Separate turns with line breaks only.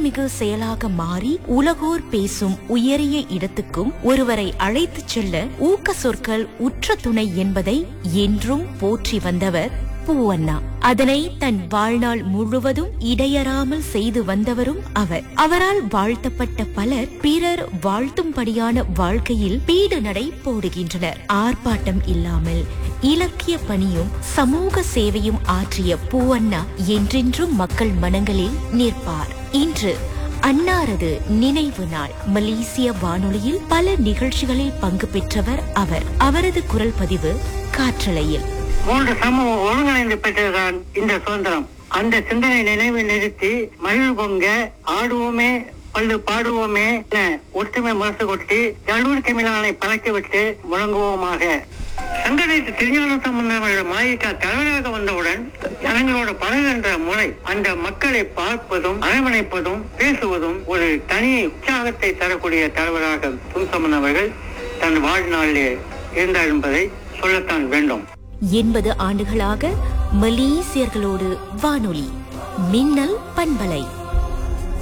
பெருமைமிகு செயலாக மாறி உலகோர் பேசும் உயரிய இடத்துக்கும் ஒருவரை அழைத்துச் செல்ல ஊக்க சொற்கள் உற்ற துணை என்பதை என்றும் போற்றி வந்தவர் பூவண்ணா அதனை தன் வாழ்நாள் முழுவதும் இடையறாமல் செய்து வந்தவரும் அவர் அவரால் வாழ்த்தப்பட்ட பலர் பிறர் வாழ்த்தும்படியான வாழ்க்கையில் பீடு நடை போடுகின்றனர் ஆர்ப்பாட்டம் இல்லாமல் இலக்கிய பணியும் சமூக சேவையும் ஆற்றிய பூவண்ணா என்றென்றும் மக்கள் மனங்களில் நிற்பார் இன்று அன்னாரது நினைவு நாள் மலேசிய வானொலியில் பல நிகழ்ச்சிகளில் பங்கு பெற்றவர் அவர் அவரது குரல் பதிவு காற்றலையில்
மூன்று சமூகம் ஒருங்கிணைந்து பெற்றதுதான் இந்த சுதந்திரம் அந்த சிந்தனை நினைவு நிறுத்தி மகிழ் பொங்க ஆடுவோமே பல்லு பாடுவோமே என ஒற்றுமை முரசு கொட்டி நல்லூர் கமிழானை பழக்கி விட்டு முழங்குவோமாக சங்கடைத்து திருஞான சம்பந்தவர்கள் மாயிக்கா தலைவராக வந்தவுடன் ஜனங்களோட பழகுகின்ற முறை அந்த மக்களை பார்ப்பதும் அரவணைப்பதும் பேசுவதும் ஒரு தனி உற்சாகத்தை தரக்கூடிய தலைவராக துன்சம்மன் அவர்கள் தன் வாழ்நாளிலே இருந்தார் என்பதை சொல்லத்தான் வேண்டும்
எண்பது ஆண்டுகளாக மலேசியர்களோடு வானொலி மின்னல் பண்பலை